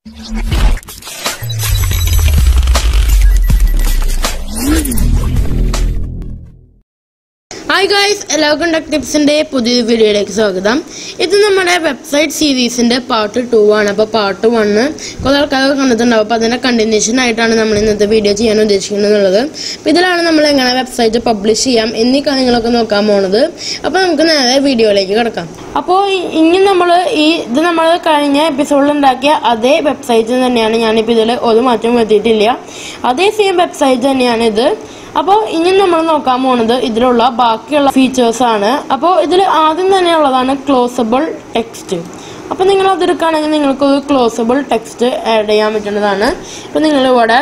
hi guys എല്ലാവർക്കും tech ടിപ്സിന്റെ പുതിയൊരു വീഡിയോയിലേക്ക് സ്വാഗതം ഇത് നമ്മുടെ വെബ്സൈറ്റ് സീരീസിന്റെ പാർട്ട് ടു ആണ് അപ്പോൾ പാർട്ട് വണ്ണ് കുറേ ആൾക്കാരൊക്കെ കണ്ടിട്ടുണ്ടാവും അപ്പോൾ അതിന്റെ കണ്ടിന്യൂഷൻ ആയിട്ടാണ് നമ്മൾ ഇന്നത്തെ വീഡിയോ ചെയ്യാൻ ഉദ്ദേശിക്കുന്നത് എന്നുള്ളത് അപ്പോൾ ഇതിലാണ് നമ്മൾ എങ്ങനെ വെബ്സൈറ്റ് പബ്ലിഷ് ചെയ്യാം എന്നീ കാര്യങ്ങളൊക്കെ നോക്കാൻ പോണത് അപ്പോൾ നമുക്ക് നേരെ വീഡിയോയിലേക്ക് കിടക്കാം അപ്പോൾ ഇ- ഇനി നമ്മൾ ഈ ഇത് നമ്മൾ കഴിഞ്ഞ എപ്പിസോഡിൽ ഉണ്ടാക്കിയ അതേ വെബ്സൈറ്റ് തന്നെയാണ് ഞാനിപ്പോൾ ഇതിൽ ഒരു മാറ്റവും വരുത്തിയിട്ടില്ല അതേ സെയിം വെബ്സൈറ്റ് തന്നെയാണ് ഇത് അപ്പോൾ ഇനി നമ്മൾ നോക്കാൻ പോണത് ഇതിലുള്ള ബാക്കിയുള്ള ഫീച്ചേഴ്സ് ആണ് അപ്പോൾ ഇതിൽ ആദ്യം തന്നെ ഉള്ളതാണ് ക്ലോസബിൾ ടെക്സ്റ്റ് അപ്പോൾ നിങ്ങൾ അതെടുക്കുകയാണെങ്കിൽ നിങ്ങൾക്ക് ഒരു ക്ലോസബിൾ ടെക്സ്റ്റ് ആഡ് ചെയ്യാൻ പറ്റുന്നതാണ് അപ്പോൾ നിങ്ങളിവിടെ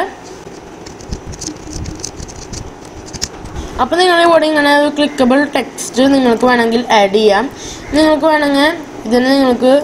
അപ്പോൾ നിങ്ങൾ ഇവിടെ ഇങ്ങനെ ഒരു ക്ലിക്കബിൾ ടെക്സ്റ്റ് നിങ്ങൾക്ക് വേണമെങ്കിൽ ആഡ് ചെയ്യാം നിങ്ങൾക്ക് വേണമെങ്കിൽ ഇതിന് നിങ്ങൾക്ക്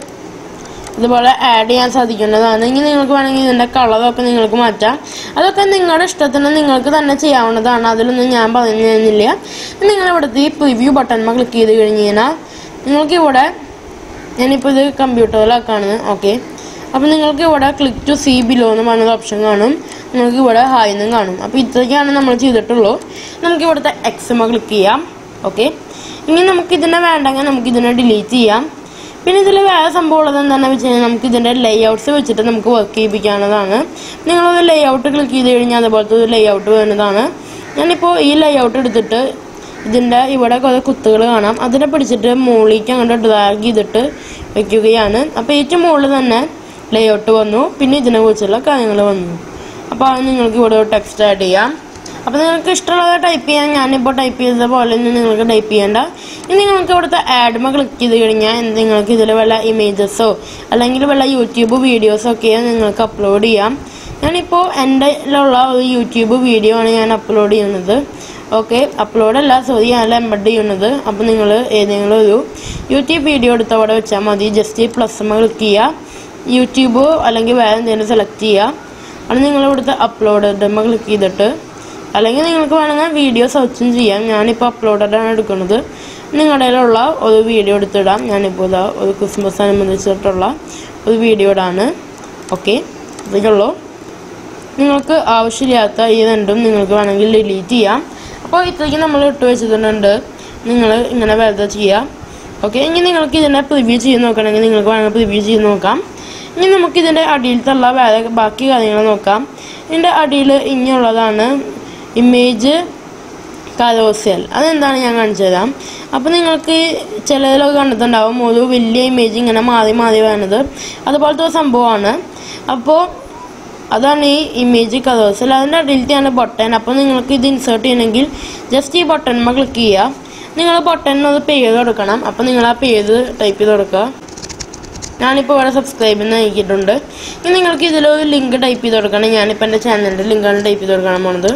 ഇതുപോലെ ആഡ് ചെയ്യാൻ സാധിക്കുന്നതാണ് ഇനി നിങ്ങൾക്ക് വേണമെങ്കിൽ ഇതിൻ്റെ കളറൊക്കെ നിങ്ങൾക്ക് മാറ്റാം അതൊക്കെ നിങ്ങളുടെ ഇഷ്ടത്തിന് നിങ്ങൾക്ക് തന്നെ ചെയ്യാവുന്നതാണ് അതിലൊന്നും ഞാൻ പറഞ്ഞു തരുന്നില്ല നിങ്ങൾ ഇവിടുത്തെ ഈ പ്രിവ്യൂ ബട്ടൺമ ക്ലിക്ക് ചെയ്ത് കഴിഞ്ഞ് കഴിഞ്ഞാൽ നിങ്ങൾക്ക് ഇവിടെ ഞാനിപ്പോൾ ഇത് കമ്പ്യൂട്ടറിലാക്കാണ് ഓക്കെ അപ്പോൾ നിങ്ങൾക്ക് ഇവിടെ ക്ലിക്ക് ടു സി ബിലോ എന്ന് പറഞ്ഞൊരു ഓപ്ഷൻ കാണും നിങ്ങൾക്ക് ഇവിടെ ഹായ് എന്നും കാണും അപ്പോൾ ഇത്രയ്ക്കാണ് നമ്മൾ ചെയ്തിട്ടുള്ളൂ നമുക്ക് ഇവിടുത്തെ എക്സ്മ ക്ലിക്ക് ചെയ്യാം ഓക്കെ ഇനി നമുക്ക് ഇതിനെ വേണ്ടെങ്കിൽ നമുക്ക് ഇതിനെ ഡിലീറ്റ് ചെയ്യാം പിന്നെ ഇതിൽ വേറെ സംഭവം ഉള്ളത് എന്താണെന്ന് വെച്ച് കഴിഞ്ഞാൽ നമുക്ക് ഇതിൻ്റെ ലേഔട്ട്സ് വെച്ചിട്ട് നമുക്ക് വർക്ക് ചെയ്യിപ്പിക്കാവുന്നതാണ് നിങ്ങളൊരു ലേഔട്ട് ക്ലിക്ക് ചെയ്ത് കഴിഞ്ഞാൽ അതുപോലത്തെ ഒരു ലേഔട്ട് വരുന്നതാണ് ഞാനിപ്പോൾ ഈ ലേഔട്ട് എടുത്തിട്ട് ഇതിൻ്റെ ഇവിടെ കുറേ കുത്തുകൾ കാണാം അതിനെ പിടിച്ചിട്ട് മുകളിലേക്ക് അങ്ങോട്ട് ഡ്രാഗ് ചെയ്തിട്ട് വെക്കുകയാണ് അപ്പോൾ ഏറ്റവും മുകളിൽ തന്നെ ലേഔട്ട് വന്നു പിന്നെ ഇതിനെ കുറിച്ചുള്ള കാര്യങ്ങൾ വന്നു അപ്പോൾ അത് നിങ്ങൾക്ക് ഇവിടെ ടെക്സ്റ്റ് ആഡ് ചെയ്യാം അപ്പോൾ നിങ്ങൾക്ക് ഇഷ്ടമുള്ളത് ടൈപ്പ് ചെയ്യാൻ ഞാനിപ്പോൾ ടൈപ്പ് ചെയ്ത പോലെ ഒന്നും നിങ്ങൾക്ക് ടൈപ്പ് ചെയ്യേണ്ട ഇനി നിങ്ങൾക്ക് ഇവിടുത്തെ ആഡ്മ ക്ലിക്ക് ചെയ്ത് കഴിഞ്ഞാൽ നിങ്ങൾക്ക് ഇതിൽ വല്ല ഇമേജസോ അല്ലെങ്കിൽ വല്ല യൂട്യൂബ് വീഡിയോസോ ഒക്കെ നിങ്ങൾക്ക് അപ്ലോഡ് ചെയ്യാം ഞാനിപ്പോൾ എൻ്റെ ഉള്ള ഒരു യൂട്യൂബ് വീഡിയോ ആണ് ഞാൻ അപ്ലോഡ് ചെയ്യുന്നത് ഓക്കെ അപ്ലോഡ് അല്ല സോറി ഞാൻ എംബഡ് ചെയ്യുന്നത് അപ്പോൾ നിങ്ങൾ ഏതെങ്കിലും ഒരു യൂട്യൂബ് വീഡിയോ എടുത്ത് അവിടെ വെച്ചാൽ മതി ജസ്റ്റ് പ്ലസ് ക്ലിക്ക് ചെയ്യുക യൂട്യൂബ് അല്ലെങ്കിൽ വേറെ എന്തെങ്കിലും സെലക്ട് ചെയ്യുക അത് നിങ്ങൾ ഇവിടുത്തെ അപ്ലോഡ് ഡെമ്മ ക്ലിക്ക് ചെയ്തിട്ട് അല്ലെങ്കിൽ നിങ്ങൾക്ക് വേണമെങ്കിൽ വീഡിയോ സെർച്ചും ചെയ്യാം ഞാനിപ്പോൾ അപ്ലോഡഡാണ് എടുക്കുന്നത് നിങ്ങളുടെ കയ്യിലുള്ള ഒരു വീഡിയോ എടുത്തിടാം ഞാനിപ്പോൾ ഇതാ ഒരു ക്രിസ്മസ് അനുബന്ധിച്ചിട്ടുള്ള ഒരു വീഡിയോ ഇടാണ് ഓക്കെ ഇതൊക്കെയുള്ളൂ നിങ്ങൾക്ക് ആവശ്യമില്ലാത്ത ഈ രണ്ടും നിങ്ങൾക്ക് വേണമെങ്കിൽ ഡിലീറ്റ് ചെയ്യാം അപ്പോൾ ഇത്രയ്ക്ക് നമ്മൾ ഇട്ട് വെച്ചിട്ടുണ്ട് നിങ്ങൾ ഇങ്ങനെ വെറുതെ ചെയ്യാം ഓക്കെ ഇനി നിങ്ങൾക്ക് ഇതിനെ പ്രിവ്യൂ ചെയ്ത് നോക്കണമെങ്കിൽ നിങ്ങൾക്ക് വേണമെങ്കിൽ പ്രിവ്യൂ ചെയ്ത് നോക്കാം ഇനി നമുക്ക് ഇതിൻ്റെ അടിയിലത്തുള്ള വേറെ ബാക്കി കാര്യങ്ങൾ നോക്കാം ഇതിൻ്റെ അടിയിൽ ഇനിയുള്ളതാണ് ഇമേജ് കലോസിയൽ അതെന്താണ് ഞാൻ കാണിച്ചു തരാം അപ്പോൾ നിങ്ങൾക്ക് ചിലതിലൊക്കെ കണ്ടിട്ടുണ്ടാവും ഒരു വലിയ ഇമേജ് ഇങ്ങനെ മാറി മാറി വരുന്നത് അതുപോലത്തെ ഒരു സംഭവമാണ് അപ്പോൾ അതാണ് ഈ ഇമേജ് കളേഴ്സിൽ അതിൻ്റെ അടിയിലത്തെയാണ് ബട്ടൺ അപ്പോൾ നിങ്ങൾക്ക് ഇത് ഇൻസേർട്ട് ചെയ്യണമെങ്കിൽ ജസ്റ്റ് ഈ ബട്ടൺമ ക്ലിക്ക് ചെയ്യുക നിങ്ങൾ ബട്ടണിന് ഒരു പേര് കൊടുക്കണം അപ്പോൾ നിങ്ങൾ ആ പേര് ടൈപ്പ് ചെയ്ത് കൊടുക്കുക ഞാനിപ്പോൾ ഇവിടെ സബ്സ്ക്രൈബ് എന്ന് നൽകിയിട്ടുണ്ട് ഇനി നിങ്ങൾക്ക് ഇതിലൊരു ലിങ്ക് ടൈപ്പ് ചെയ്ത് കൊടുക്കണം ഞാനിപ്പോൾ എൻ്റെ ചാനലിൻ്റെ ലിങ്കാണ് ടൈപ്പ് ചെയ്ത് കൊടുക്കണം പോണത്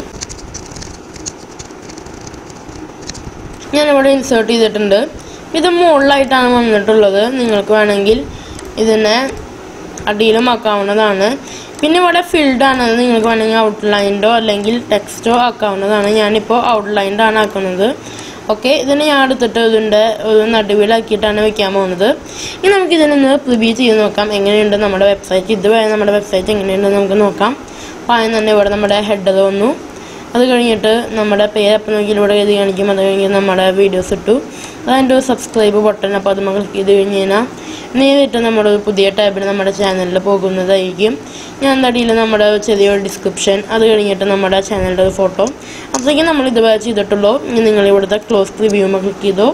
ഞാനിവിടെ ഇൻസേർട്ട് ചെയ്തിട്ടുണ്ട് ഇത് മുകളിലായിട്ടാണ് വന്നിട്ടുള്ളത് നിങ്ങൾക്ക് വേണമെങ്കിൽ ഇതിനെ അടിയിലും ആക്കാവുന്നതാണ് പിന്നെ ഇവിടെ ഫിൽഡ് ആണ് അത് നിങ്ങൾക്ക് വേണമെങ്കിൽ ഔട്ട്ലൈൻഡോ അല്ലെങ്കിൽ ടെക്സ്റ്റോ ആക്കാവുന്നതാണ് ഞാനിപ്പോൾ ഔട്ട്ലൈൻഡ് ആണ് ആക്കുന്നത് ഓക്കെ ഇതിനെ ഞാൻ എടുത്തിട്ട് ഇതിൻ്റെ ഒരു നടുവിലാക്കിയിട്ടാണ് വെക്കാൻ പോകുന്നത് ഇനി നമുക്ക് ഇതിനൊന്ന് പ്രിവ്യൂ ചെയ്ത് നോക്കാം എങ്ങനെയുണ്ട് നമ്മുടെ വെബ്സൈറ്റ് ഇതുവരെ നമ്മുടെ വെബ്സൈറ്റ് എങ്ങനെയുണ്ടെന്ന് നമുക്ക് നോക്കാം അപ്പോൾ ആദ്യം തന്നെ ഇവിടെ നമ്മുടെ ഹെഡർ വന്നു അത് കഴിഞ്ഞിട്ട് നമ്മുടെ പേര് അപ്പം നോക്കി ഇവിടെ എഴുതി കാണിക്കും അത് കഴിഞ്ഞ് നമ്മുടെ വീഡിയോസ് ഇട്ടു അതിൻ്റെ ഒരു സബ്സ്ക്രൈബ് ബട്ടൺ അപ്പോൾ അത് നമ്മൾ ക്ലിക്ക് ചെയ്ത് കഴിഞ്ഞ് കഴിഞ്ഞാൽ നേരിട്ട് നമ്മുടെ ഒരു പുതിയ ടാബിൽ നമ്മുടെ ചാനലിൽ പോകുന്നതായിരിക്കും ഞാൻ അടിയിൽ നമ്മുടെ ചെറിയൊരു ഡിസ്ക്രിപ്ഷൻ അത് കഴിഞ്ഞിട്ട് നമ്മുടെ ചാനലിൻ്റെ ഒരു ഫോട്ടോ അത്രയ്ക്ക് നമ്മൾ ഇതുവരെ ചെയ്തിട്ടുള്ളൂ ഇനി നിങ്ങൾ ഇവിടുത്തെ ക്ലോസ് റിവ്യൂമ ക്ലിക്ക് ചെയ്തോ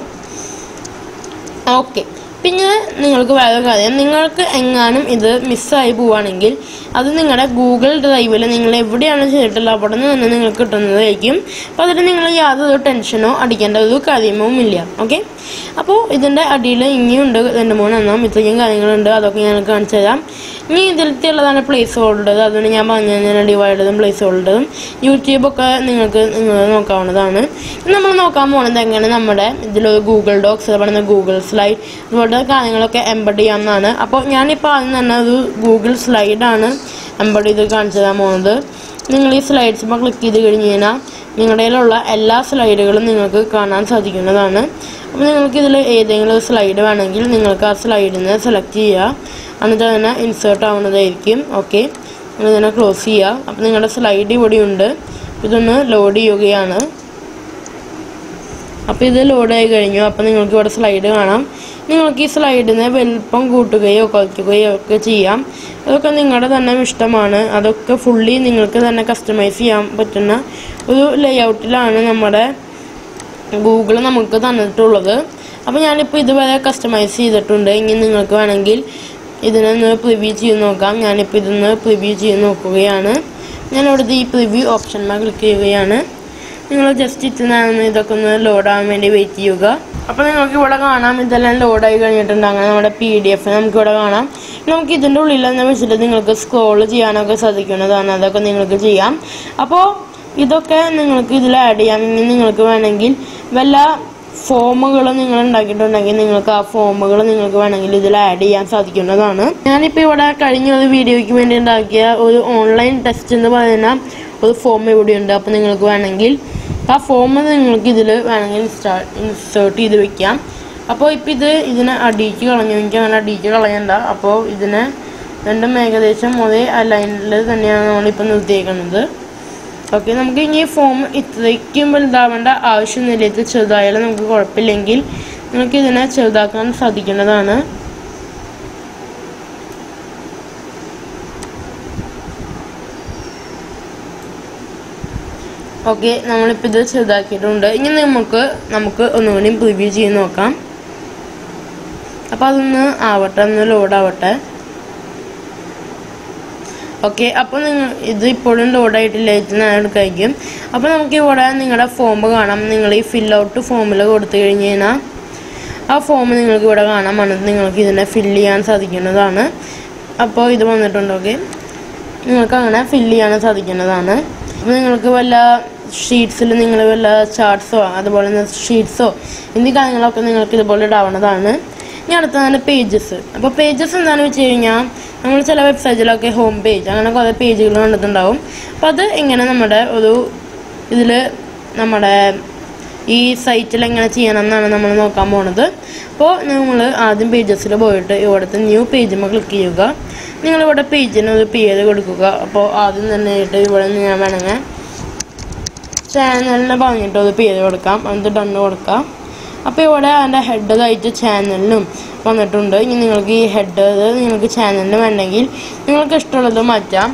ഓക്കെ പിന്നെ നിങ്ങൾക്ക് വേറെ കാര്യം നിങ്ങൾക്ക് എങ്ങാനും ഇത് മിസ്സായി പോവുകയാണെങ്കിൽ അത് നിങ്ങളുടെ ഗൂഗിൾ ഡ്രൈവിൽ നിങ്ങൾ എവിടെയാണ് ചെയ്തിട്ടുള്ളത് അവിടെ നിന്ന് തന്നെ നിങ്ങൾക്ക് കിട്ടുന്നതായിരിക്കും അപ്പോൾ അതിൽ നിങ്ങൾ യാതൊരു ടെൻഷനോ അടിക്കേണ്ട ഒരു കാര്യമോ ഇല്ല ഓക്കെ അപ്പോൾ ഇതിൻ്റെ അടിയിൽ ഇനിയുണ്ട് രണ്ട് മൂന്നെണ്ണം ഇത്രയും കാര്യങ്ങളുണ്ട് അതൊക്കെ ഞാൻ കാണിച്ചു തരാം ഇനി ഇതിലത്തെ ഉള്ളതാണ് പ്ലേസ് ഹോൾഡർ അതുകൊണ്ട് ഞാൻ പറഞ്ഞു കഴിഞ്ഞാൽ ഡിവൈഡറും പ്ലേസ് ഹോൾഡറും യൂട്യൂബൊക്കെ നിങ്ങൾക്ക് നിങ്ങൾ നോക്കാവുന്നതാണ് ഇനി നമ്മൾ നോക്കാൻ പോകുന്നത് എങ്ങനെ നമ്മുടെ ഇതിലൊരു ഗൂഗിൾ ഡോക്സ് അതുപോലെ ഗൂഗിൾ സ്ലൈഡ് അതുപോലത്തെ കാര്യങ്ങളൊക്കെ എംബഡ് ചെയ്യാവുന്നതാണ് അപ്പോൾ ഞാനിപ്പോൾ ആദ്യം തന്നെ ഒരു ഗൂഗിൾ സ്ലൈഡാണ് എംബഡ് ചെയ്ത് കാണിച്ചു തരാൻ പോകുന്നത് നിങ്ങൾ ഈ സ്ലൈഡ്സുമ്പോൾ ക്ലിക്ക് ചെയ്ത് കഴിഞ്ഞ് കഴിഞ്ഞാൽ നിങ്ങളുടെ കയ്യിലുള്ള എല്ലാ സ്ലൈഡുകളും നിങ്ങൾക്ക് കാണാൻ സാധിക്കുന്നതാണ് അപ്പോൾ നിങ്ങൾക്ക് ഇതിൽ ഏതെങ്കിലും ഒരു സ്ലൈഡ് വേണമെങ്കിൽ നിങ്ങൾക്ക് ആ സ്ലൈഡിൽ നിന്ന് സെലക്ട് ചെയ്യുക എന്നിട്ട് അതിനെ ഇൻസേർട്ട് ആവുന്നതായിരിക്കും ഓക്കെ നിങ്ങൾ ഇതിനെ ക്ലോസ് ചെയ്യുക അപ്പോൾ നിങ്ങളുടെ സ്ലൈഡ് ഇവിടെയുണ്ട് ഇതൊന്ന് ലോഡ് ചെയ്യുകയാണ് അപ്പോൾ ഇത് ലോഡായി കഴിഞ്ഞു അപ്പോൾ നിങ്ങൾക്ക് ഇവിടെ സ്ലൈഡ് കാണാം നിങ്ങൾക്ക് ഈ സ്ലൈഡിനെ വലിപ്പം കൂട്ടുകയോ കുറയ്ക്കുകയോ ഒക്കെ ചെയ്യാം അതൊക്കെ നിങ്ങളുടെ തന്നെ ഇഷ്ടമാണ് അതൊക്കെ ഫുള്ളി നിങ്ങൾക്ക് തന്നെ കസ്റ്റമൈസ് ചെയ്യാൻ പറ്റുന്ന ഒരു ലേഔട്ടിലാണ് നമ്മുടെ ഗൂഗിൾ നമുക്ക് തന്നിട്ടുള്ളത് അപ്പോൾ ഞാനിപ്പോൾ ഇതുവരെ കസ്റ്റമൈസ് ചെയ്തിട്ടുണ്ട് ഇനി നിങ്ങൾക്ക് വേണമെങ്കിൽ ഇതിനൊന്ന് പ്രിവ്യൂ ചെയ്ത് നോക്കാം ഞാനിപ്പോൾ ഇതൊന്ന് പ്രിവ്യൂ ചെയ്ത് നോക്കുകയാണ് ഞാൻ ഇവിടുത്തെ ഈ പ്രിവ്യൂ ഓപ്ഷന്മാർ ക്ലിക്ക് ചെയ്യുകയാണ് നിങ്ങൾ ജസ്റ്റ് ഇത്രയാണ് ഇതൊക്കെ ഒന്ന് ലോഡാകാൻ വേണ്ടി വെയിറ്റ് ചെയ്യുക അപ്പോൾ നിങ്ങൾക്ക് ഇവിടെ കാണാം ഇതെല്ലാം ലോഡായി കഴിഞ്ഞിട്ടുണ്ട് അങ്ങനെ നമ്മുടെ പി ഡി എഫ് നമുക്ക് ഇവിടെ കാണാം നമുക്ക് ഇതിൻ്റെ ഉള്ളിൽ തന്നെ വെച്ചിട്ട് നിങ്ങൾക്ക് സ്ക്രോൾ ചെയ്യാനൊക്കെ സാധിക്കുന്നതാണ് അതൊക്കെ നിങ്ങൾക്ക് ചെയ്യാം അപ്പോൾ ഇതൊക്കെ നിങ്ങൾക്ക് ഇതിൽ ആഡ് ചെയ്യാം ഇനി നിങ്ങൾക്ക് വേണമെങ്കിൽ വല്ല ഫോമുകൾ നിങ്ങൾ ഉണ്ടാക്കിയിട്ടുണ്ടെങ്കിൽ നിങ്ങൾക്ക് ആ ഫോമുകൾ നിങ്ങൾക്ക് വേണമെങ്കിൽ ഇതിൽ ആഡ് ചെയ്യാൻ സാധിക്കുന്നതാണ് ഞാനിപ്പോൾ ഇവിടെ കഴിഞ്ഞ ഒരു വീഡിയോയ്ക്ക് വേണ്ടി ഉണ്ടാക്കിയ ഒരു ഓൺലൈൻ ടെസ്റ്റ് എന്ന് പറയുന്ന ഒരു ഫോം ഇവിടെയുണ്ട് അപ്പോൾ നിങ്ങൾക്ക് വേണമെങ്കിൽ ആ ഫോം നിങ്ങൾക്ക് ഇതിൽ വേണമെങ്കിൽ ഇൻസ്റ്റാ ഇൻസേർട്ട് ചെയ്ത് വെക്കാം അപ്പോൾ ഇപ്പോൾ ഇത് ഇതിനെ അടിയിച്ച് കളഞ്ഞു എനിക്ക് അങ്ങനെ അടിയിച്ച് കളയണ്ട അപ്പോൾ ഇതിനെ രണ്ടും ഏകദേശം ഒരേ ലൈനിൽ തന്നെയാണ് നമ്മളിപ്പോൾ നിർത്തിയേക്കുന്നത് ഓക്കെ നമുക്ക് ഇനി ഫോം ഇത്രയ്ക്കും വലുതാവേണ്ട ആവശ്യമൊന്നുമില്ല ഇത് ചെറുതായാലും നമുക്ക് കുഴപ്പമില്ലെങ്കിൽ നമുക്ക് ഇതിനെ ചെറുതാക്കാൻ സാധിക്കുന്നതാണ് ഓക്കെ നമ്മളിപ്പോൾ ഇത് ചെറുതാക്കിയിട്ടുണ്ട് ഇനി നമുക്ക് നമുക്ക് ഒന്നുകൂടി പ്രിവ്യൂ ചെയ്ത് നോക്കാം അപ്പോൾ അതൊന്ന് ആവട്ടെ ഒന്ന് ലോഡ് ആവട്ടെ ഓക്കെ അപ്പോൾ നിങ്ങൾ ഇത് ഇപ്പോഴും ലോഡായിട്ടില്ല ഇത് ഞാൻ എടുക്കായിരിക്കും അപ്പോൾ നമുക്ക് ഇവിടെ നിങ്ങളുടെ ഫോം കാണാം നിങ്ങൾ ഈ ഫിൽ ഔട്ട് ഫോമിൽ കൊടുത്തു കഴിഞ്ഞ് കഴിഞ്ഞാൽ ആ ഫോം നിങ്ങൾക്ക് ഇവിടെ കാണാം എന്നിട്ട് നിങ്ങൾക്ക് ഇതിനെ ഫില്ല് ചെയ്യാൻ സാധിക്കുന്നതാണ് അപ്പോൾ ഇത് വന്നിട്ടുണ്ട് ഓക്കെ നിങ്ങൾക്ക് അങ്ങനെ ഫില്ല് ചെയ്യാൻ സാധിക്കുന്നതാണ് അപ്പോൾ നിങ്ങൾക്ക് വല്ല ഷീറ്റ്സിൽ നിങ്ങൾ വല്ല ചാർട്ട്സോ അതുപോലെ തന്നെ ഷീറ്റ്സോ എന്നീ കാര്യങ്ങളൊക്കെ നിങ്ങൾക്ക് ഇതുപോലെ ഇടാവുന്നതാണ് ഇനി അടുത്തതാണ് പേജസ് അപ്പോൾ പേജസ് എന്താണെന്ന് വെച്ച് കഴിഞ്ഞാൽ നമ്മൾ ചില വെബ്സൈറ്റിലൊക്കെ ഹോം പേജ് അങ്ങനെ കുറേ പേജുകൾ കണ്ടിട്ടുണ്ടാവും അപ്പോൾ അത് എങ്ങനെ നമ്മുടെ ഒരു ഇതിൽ നമ്മുടെ ഈ സൈറ്റിൽ എങ്ങനെ ചെയ്യണം എന്നാണ് നമ്മൾ നോക്കാൻ പോണത് അപ്പോൾ നമ്മൾ ആദ്യം പേജസിൽ പോയിട്ട് ഇവിടുത്തെ ന്യൂ പേജുമ്പോൾ ക്ലിക്ക് ചെയ്യുക നിങ്ങളിവിടെ പേജിന് ഒരു പേര് കൊടുക്കുക അപ്പോൾ ആദ്യം തന്നെ ആയിട്ട് ഇവിടെ നിന്ന് ഞാൻ വേണമെങ്കിൽ ചാനലിനെ പറഞ്ഞിട്ട് ഒരു പേര് കൊടുക്കാം എന്നിട്ട് ഡണ്ണ് കൊടുക്കാം അപ്പോൾ ഇവിടെ അതിൻ്റെ ഹെഡായിട്ട് ചാനലിനും വന്നിട്ടുണ്ട് ഇനി നിങ്ങൾക്ക് ഈ ഹെഡ് നിങ്ങൾക്ക് ചാനലിന് വേണമെങ്കിൽ നിങ്ങൾക്ക് ഇഷ്ടമുള്ളത് മാറ്റാം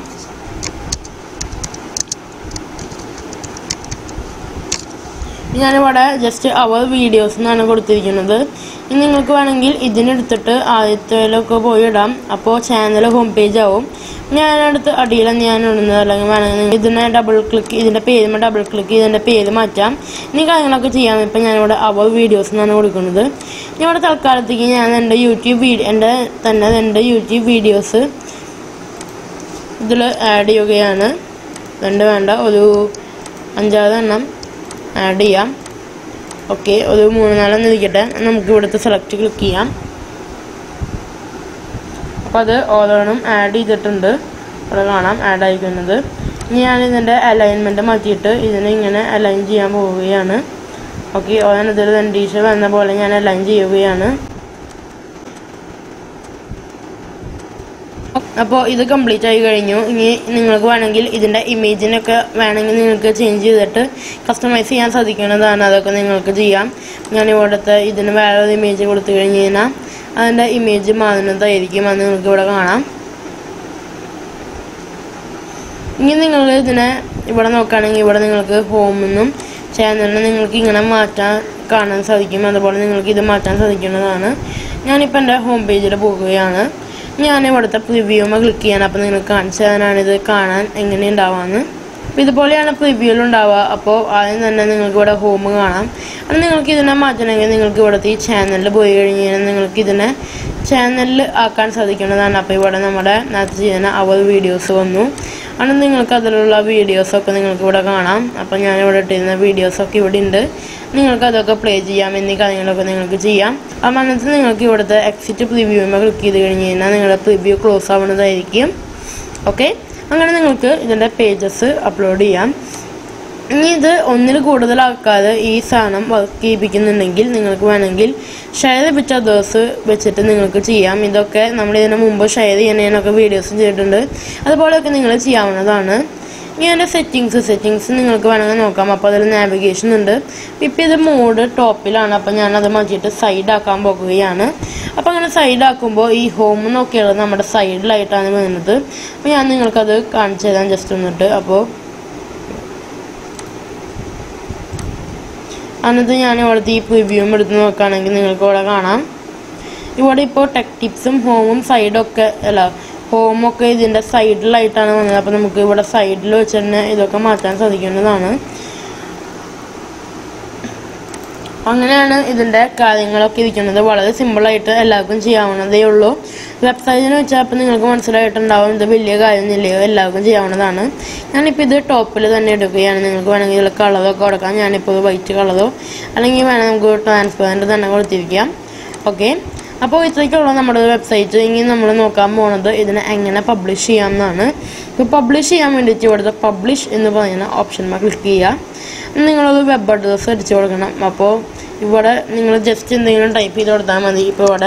ഞാനിവിടെ ജസ്റ്റ് അവർ വീഡിയോസ് എന്നാണ് കൊടുത്തിരിക്കുന്നത് ഇനി നിങ്ങൾക്ക് വേണമെങ്കിൽ ഇതിനെടുത്തിട്ട് ആദ്യത്തേലൊക്കെ പോയി ഇടാം അപ്പോൾ ചാനൽ ഹോം പേജ് ആവും ഞാനടുത്ത് അടിയിൽ ഞാൻ ഇടുന്നത് അല്ലെങ്കിൽ വേണമെങ്കിൽ ഇതിനെ ഡബിൾ ക്ലിക്ക് ഇതിൻ്റെ പേരുമ്പോൾ ഡബിൾ ക്ലിക്ക് ഇതിൻ്റെ പേര് മാറ്റാം ഇനി കാര്യങ്ങളൊക്കെ ചെയ്യാം ഇപ്പം ഞാനിവിടെ അവർ വീഡിയോസ് എന്നാണ് കൊടുക്കുന്നത് ഞാൻ ഇവിടെ തൽക്കാലത്തേക്ക് ഞാൻ എൻ്റെ യൂട്യൂബ് വീഡിയോ എൻ്റെ തന്നെ എൻ്റെ യൂട്യൂബ് വീഡിയോസ് ഇതിൽ ആഡ് ചെയ്യുകയാണ് രണ്ട് വേണ്ട ഒരു അഞ്ചാറ് എണ്ണം ആഡ് ചെയ്യാം ഓക്കെ ഒരു മൂന്ന് നാലെണ്ണം ഇരിക്കട്ടെ നമുക്ക് ഇവിടുത്തെ സെലക്ട് ക്ലിക്ക് ചെയ്യാം അപ്പോൾ അത് ഓരോന്നും ആഡ് ചെയ്തിട്ടുണ്ട് അവിടെ കാണാം ആഡ് ആയിരിക്കുന്നത് ഇനി ഞാൻ ഇതിൻ്റെ അലൈൻമെൻറ്റ് മാറ്റിയിട്ട് ഇതിനെ ഇങ്ങനെ അലൈൻ ചെയ്യാൻ പോവുകയാണ് ഓക്കെ ഓരോ ഇതിൽ രണ്ടീശ വന്ന പോലെ ഞാൻ അലൈൻ ചെയ്യുകയാണ് അപ്പോൾ ഇത് കംപ്ലീറ്റ് ആയി കഴിഞ്ഞു ഇനി നിങ്ങൾക്ക് വേണമെങ്കിൽ ഇതിൻ്റെ ഇമേജിനൊക്കെ വേണമെങ്കിൽ നിങ്ങൾക്ക് ചേഞ്ച് ചെയ്തിട്ട് കസ്റ്റമൈസ് ചെയ്യാൻ സാധിക്കുന്നതാണ് അതൊക്കെ നിങ്ങൾക്ക് ചെയ്യാം ഞാൻ ഇവിടുത്തെ ഇതിന് വേറെ ഒരു ഇമേജ് കൊടുത്തു കഴിഞ്ഞ് കഴിഞ്ഞാൽ അതിൻ്റെ ഇമേജ് മാറുന്നതായിരിക്കും അത് നിങ്ങൾക്ക് ഇവിടെ കാണാം ഇനി നിങ്ങൾ ഇതിനെ ഇവിടെ നോക്കുകയാണെങ്കിൽ ഇവിടെ നിങ്ങൾക്ക് ഹോമെന്നും ചാനലിന് നിങ്ങൾക്ക് ഇങ്ങനെ മാറ്റാൻ കാണാൻ സാധിക്കും അതുപോലെ നിങ്ങൾക്ക് ഇത് മാറ്റാൻ സാധിക്കുന്നതാണ് ഞാനിപ്പോൾ എൻ്റെ ഹോം പേജിൽ പോകുകയാണ് ഞാൻ ഇവിടുത്തെ പ്രിവ്യൂമ ക്ലിക്ക് ചെയ്യണം അപ്പോൾ നിങ്ങൾക്ക് കാണിച്ചു തരാനാണ് ഇത് കാണാൻ എങ്ങനെ ഉണ്ടാവാന്ന് അപ്പോൾ ഇതുപോലെയാണ് പ്രിവ്യൂവിൽ ഉണ്ടാവുക അപ്പോൾ ആദ്യം തന്നെ നിങ്ങൾക്ക് ഇവിടെ ഹോം കാണാം അത് നിങ്ങൾക്ക് ഇതിനെ മാറ്റണമെങ്കിൽ നിങ്ങൾക്ക് ഇവിടുത്തെ ഈ ചാനലിൽ പോയി കഴിഞ്ഞ് കഴിഞ്ഞാൽ നിങ്ങൾക്ക് ഇതിനെ ചാനലിൽ ആക്കാൻ സാധിക്കുന്നതാണ് അപ്പോൾ ഇവിടെ നമ്മുടെ നേരത്തെ ചെയ്യുന്ന അവർ വീഡിയോസ് വന്നു ആണ് നിങ്ങൾക്ക് അതിലുള്ള വീഡിയോസൊക്കെ നിങ്ങൾക്ക് ഇവിടെ കാണാം അപ്പോൾ ഞാൻ ഇവിടെ ഇട്ടിരുന്ന വീഡിയോസൊക്കെ ഇവിടെ ഉണ്ട് നിങ്ങൾക്ക് അതൊക്കെ പ്ലേ ചെയ്യാം എന്നീ കാര്യങ്ങളൊക്കെ നിങ്ങൾക്ക് ചെയ്യാം ആ മനസ്സിൽ നിങ്ങൾക്ക് ഇവിടുത്തെ എക്സിറ്റ് പ്രിവ്യൂമ ക്ലിക്ക് ചെയ്ത് കഴിഞ്ഞ് കഴിഞ്ഞാൽ നിങ്ങളുടെ പ്രിവ്യൂ ക്ലോസ് ആവുന്നതായിരിക്കും ഓക്കെ അങ്ങനെ നിങ്ങൾക്ക് ഇതിൻ്റെ പേജസ് അപ്ലോഡ് ചെയ്യാം ഇനി ഇത് ഒന്നിൽ കൂടുതലാക്കാതെ ഈ സാധനം വർക്ക് ചെയ്യിപ്പിക്കുന്നുണ്ടെങ്കിൽ നിങ്ങൾക്ക് വേണമെങ്കിൽ ഷെയർ വിത്ത് അതേഴ്സ് വെച്ചിട്ട് നിങ്ങൾക്ക് ചെയ്യാം ഇതൊക്കെ നമ്മൾ ഇതിന് മുമ്പ് ഷെയർ ചെയ്യുന്നതിനൊക്കെ വീഡിയോസും ചെയ്തിട്ടുണ്ട് അതുപോലെയൊക്കെ നിങ്ങൾ ചെയ്യാവുന്നതാണ് ഇനി അതിൻ്റെ സെറ്റിങ്സ് സെറ്റിങ്സ് നിങ്ങൾക്ക് വേണമെങ്കിൽ നോക്കാം അപ്പോൾ അതിൽ നാവിഗേഷൻ ഉണ്ട് ഇപ്പം ഇത് മോഡ് ടോപ്പിലാണ് അപ്പോൾ ഞാനത് മാറ്റിയിട്ട് സൈഡ് ആക്കാൻ പോകുകയാണ് അപ്പോൾ അങ്ങനെ സൈഡ് ആക്കുമ്പോൾ ഈ ഹോം എന്നൊക്കെയുള്ളത് നമ്മുടെ സൈഡിലായിട്ടാണ് വരുന്നത് അപ്പോൾ ഞാൻ നിങ്ങൾക്കത് കാണിച്ചു തരാം ജസ്റ്റ് വന്നിട്ട് അപ്പോൾ എന്നിട്ട് ഞാൻ ഇവിടുത്തെ ഈ പ്രിവ്യൂവും എടുത്ത് നോക്കുകയാണെങ്കിൽ നിങ്ങൾക്ക് ഇവിടെ കാണാം ഇവിടെ ഇപ്പോൾ ടെക് ടിപ്സും ഹോമും സൈഡൊക്കെ അല്ല ഹോമൊക്കെ ഇതിൻ്റെ സൈഡിലായിട്ടാണ് വന്നത് അപ്പോൾ നമുക്ക് ഇവിടെ സൈഡിൽ വെച്ച് തന്നെ ഇതൊക്കെ മാറ്റാൻ സാധിക്കുന്നതാണ് അങ്ങനെയാണ് ഇതിൻ്റെ കാര്യങ്ങളൊക്കെ ഇരിക്കുന്നത് വളരെ സിമ്പിളായിട്ട് എല്ലാവർക്കും ചെയ്യാവുന്നതേ ഉള്ളൂ വെബ്സൈറ്റിന് വെച്ചാൽ അപ്പോൾ നിങ്ങൾക്ക് മനസ്സിലായിട്ടുണ്ടാവും ഇത് വലിയ കാര്യമൊന്നുമില്ലയോ എല്ലാവർക്കും ചെയ്യാവുന്നതാണ് ഞാനിപ്പോൾ ഇത് ടോപ്പിൽ തന്നെ എടുക്കുകയാണ് നിങ്ങൾക്ക് വേണമെങ്കിൽ ഇതിൽ കളറൊക്കെ കൊടുക്കാം ഞാനിപ്പോൾ വൈറ്റ് കളറോ അല്ലെങ്കിൽ വേണമെങ്കിൽ നമുക്ക് ട്രാൻസ്പെറൻറ്റ് തന്നെ കൊടുത്തിരിക്കാം ഓക്കെ അപ്പോൾ ഇത്രയ്ക്കുള്ള നമ്മുടെ വെബ്സൈറ്റ് ഇനി നമ്മൾ നോക്കാൻ പോണത് ഇതിനെ എങ്ങനെ പബ്ലിഷ് ചെയ്യാം എന്നാണ് ഇപ്പോൾ പബ്ലിഷ് ചെയ്യാൻ വേണ്ടിയിട്ട് ഇവിടുത്തെ പബ്ലിഷ് എന്ന് പറയുന്ന ഓപ്ഷന്മേൽ ക്ലിക്ക് ചെയ്യുക നിങ്ങളൊരു വെബ് അഡ്രസ്സ് അടിച്ചു കൊടുക്കണം അപ്പോൾ ഇവിടെ നിങ്ങൾ ജസ്റ്റ് എന്തെങ്കിലും ടൈപ്പ് ചെയ്ത് കൊടുത്താൽ മതി ഇപ്പോൾ ഇവിടെ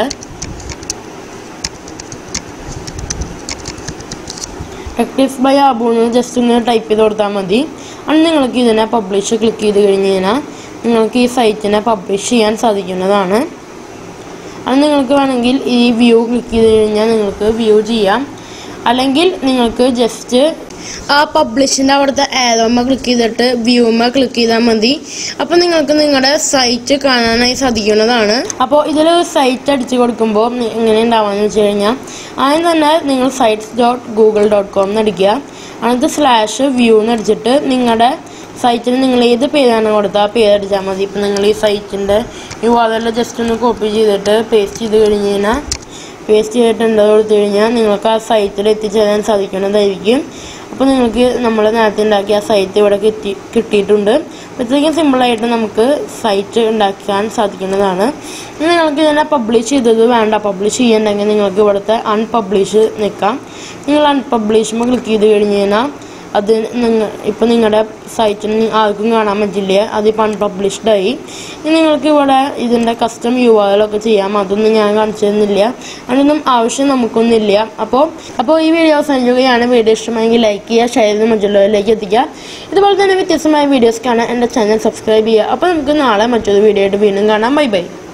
ടെക്ടിക്സ് ബൈ ആബു എന്ന് ജസ്റ്റ് ഒന്ന് ടൈപ്പ് ചെയ്ത് കൊടുത്താൽ മതി അന്ന് നിങ്ങൾക്ക് ഇതിനെ പബ്ലിഷ് ക്ലിക്ക് ചെയ്ത് കഴിഞ്ഞ് കഴിഞ്ഞാൽ നിങ്ങൾക്ക് ഈ സൈറ്റിനെ പബ്ലിഷ് ചെയ്യാൻ സാധിക്കുന്നതാണ് അത് നിങ്ങൾക്ക് വേണമെങ്കിൽ ഈ വ്യൂ ക്ലിക്ക് ചെയ്ത് കഴിഞ്ഞാൽ നിങ്ങൾക്ക് വ്യൂ ചെയ്യാം അല്ലെങ്കിൽ നിങ്ങൾക്ക് ജസ്റ്റ് ആ പബ്ലിഷിൻ്റെ അവിടുത്തെ ആരോമ ക്ലിക്ക് ചെയ്തിട്ട് വ്യൂമ ക്ലിക്ക് ചെയ്താൽ മതി അപ്പോൾ നിങ്ങൾക്ക് നിങ്ങളുടെ സൈറ്റ് കാണാനായി സാധിക്കുന്നതാണ് അപ്പോൾ ഇതിൽ സൈറ്റ് അടിച്ചു കൊടുക്കുമ്പോൾ നി- എങ്ങനെ ഉണ്ടാവുകയെന്ന് വെച്ച് കഴിഞ്ഞാൽ ആദ്യം തന്നെ നിങ്ങൾ sites dot Google dot com എന്ന് അടിക്കുക എന്നിട്ട് സ്ലാഷ് വ്യൂ എന്ന് അടിച്ചിട്ട് നിങ്ങളുടെ സൈറ്റിന് നിങ്ങൾ ഏത് പേരാണ് കൊടുത്താൽ ആ പേര് അടിച്ചാൽ മതി ഇപ്പം നിങ്ങൾ ഈ സൈറ്റിൻ്റെ ഈ വാതെല്ലാം ജസ്റ്റ് ഒന്ന് കോപ്പി ചെയ്തിട്ട് പേസ്റ്റ് ചെയ്ത് കഴിഞ്ഞ് കഴിഞ്ഞാൽ പേസ്റ്റ് ചെയ്തിട്ടുണ്ട് കൊടുത്തു കഴിഞ്ഞാൽ നിങ്ങൾക്ക് ആ സൈറ്റിൽ എത്തിച്ചേരാൻ സാധിക്കുന്നതായിരിക്കും അപ്പോൾ നിങ്ങൾക്ക് നമ്മൾ നേരത്തെ ഉണ്ടാക്കിയ ആ സൈറ്റ് ഇവിടെ കിട്ടി കിട്ടിയിട്ടുണ്ട് അപ്പോൾ ഇത്രയ്ക്കും സിമ്പിളായിട്ട് നമുക്ക് സൈറ്റ് ഉണ്ടാക്കാൻ സാധിക്കുന്നതാണ് ഇനി നിങ്ങൾക്ക് ഇതിനെ പബ്ലിഷ് ചെയ്തത് വേണ്ട പബ്ലിഷ് ചെയ്യണമെങ്കിൽ നിങ്ങൾക്ക് ഇവിടുത്തെ അൺപബ്ലിഷ് നിൽക്കാം നിങ്ങൾ അൺപബ്ലിഷ് ക്ലിക്ക് ചെയ്ത് കഴിഞ്ഞ് കഴിഞ്ഞാൽ അത് നിങ്ങൾ ഇപ്പം നിങ്ങളുടെ സൈറ്റിൽ ആർക്കും കാണാൻ പറ്റില്ല അതിപ്പോൾ അൺപബ്ലിഷ്ഡ് ആയി ഇനി നിങ്ങൾക്ക് ഇവിടെ ഇതിൻ്റെ കസ്റ്റം യു ആറൊക്കെ ചെയ്യാം അതൊന്നും ഞാൻ കാണിച്ചു തരുന്നില്ല അതിനൊന്നും ആവശ്യം നമുക്കൊന്നുമില്ല അപ്പോൾ അപ്പോൾ ഈ വീഡിയോ അവസാനിക്കുകയാണ് വീഡിയോ ഇഷ്ടമായെങ്കിൽ ലൈക്ക് ചെയ്യുക ഷെയർ ചെയ്ത് മറ്റുള്ളവരിലേക്ക് എത്തിക്കുക ഇതുപോലെ തന്നെ വ്യത്യസ്തമായ വീഡിയോസ് കാണാൻ എൻ്റെ ചാനൽ സബ്സ്ക്രൈബ് ചെയ്യുക അപ്പോൾ നമുക്ക് നാളെ മറ്റൊരു വീഡിയോ ആയിട്ട് വീണ്ടും കാണാം ബൈ ബൈ